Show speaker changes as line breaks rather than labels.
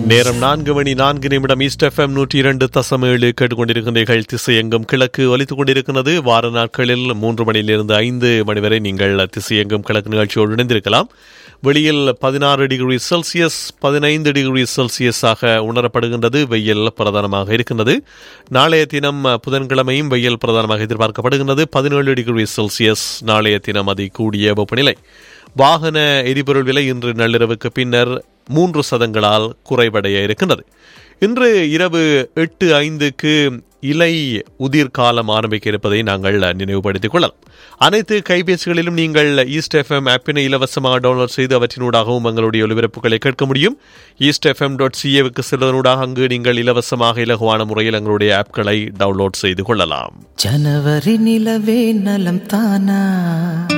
நேரம் நான்கு மணி நான்கு நிமிடம் ஈஸ்ட் எஃப்எம் நூற்றி இரண்டு தசம் ஏழு கேட்டுக்கொண்டிருக்கின்றீர்கள் திசையெங்கும் கிழக்கு ஒலித்துக் கொண்டிருக்கிறது வார நாட்களில் மூன்று மணியிலிருந்து ஐந்து மணி வரை நீங்கள் திசையெங்கும் கிழக்கு நிகழ்ச்சியோடு இணைந்திருக்கலாம் வெளியில் பதினாறு டிகிரி செல்சியஸ் பதினைந்து டிகிரி செல்சியஸாக உணரப்படுகின்றது வெயில் பிரதானமாக இருக்கின்றது நாளைய தினம் புதன்கிழமையும் வெயில் பிரதானமாக எதிர்பார்க்கப்படுகின்றது பதினேழு டிகிரி செல்சியஸ் நாளைய தினம் அதி கூடிய வெப்பநிலை வாகன எரிபொருள் விலை இன்று நள்ளிரவுக்கு பின்னர் மூன்று சதங்களால் குறைவடைய இருக்கின்றது இன்று இரவு எட்டு ஐந்துக்கு இலை உதிர் காலம் ஆரம்பிக்க இருப்பதை நாங்கள் நினைவுபடுத்திக் கொள்ளலாம் அனைத்து கைபேசிகளிலும் நீங்கள் ஈஸ்ட் எஃப்எம் ஆப்பினை இலவசமாக டவுன்லோட் செய்து அவற்றினூடாகவும் எங்களுடைய ஒலிபரப்புகளை கேட்க முடியும் ஈஸ்ட் எஃப்எம் டாட் சிஏவுக்கு செல்வதனூடாக அங்கு நீங்கள் இலவசமாக இலகுவான முறையில் எங்களுடைய ஆப்களை டவுன்லோட் செய்து கொள்ளலாம்
ஜனவரி நிலவே நலம் தானா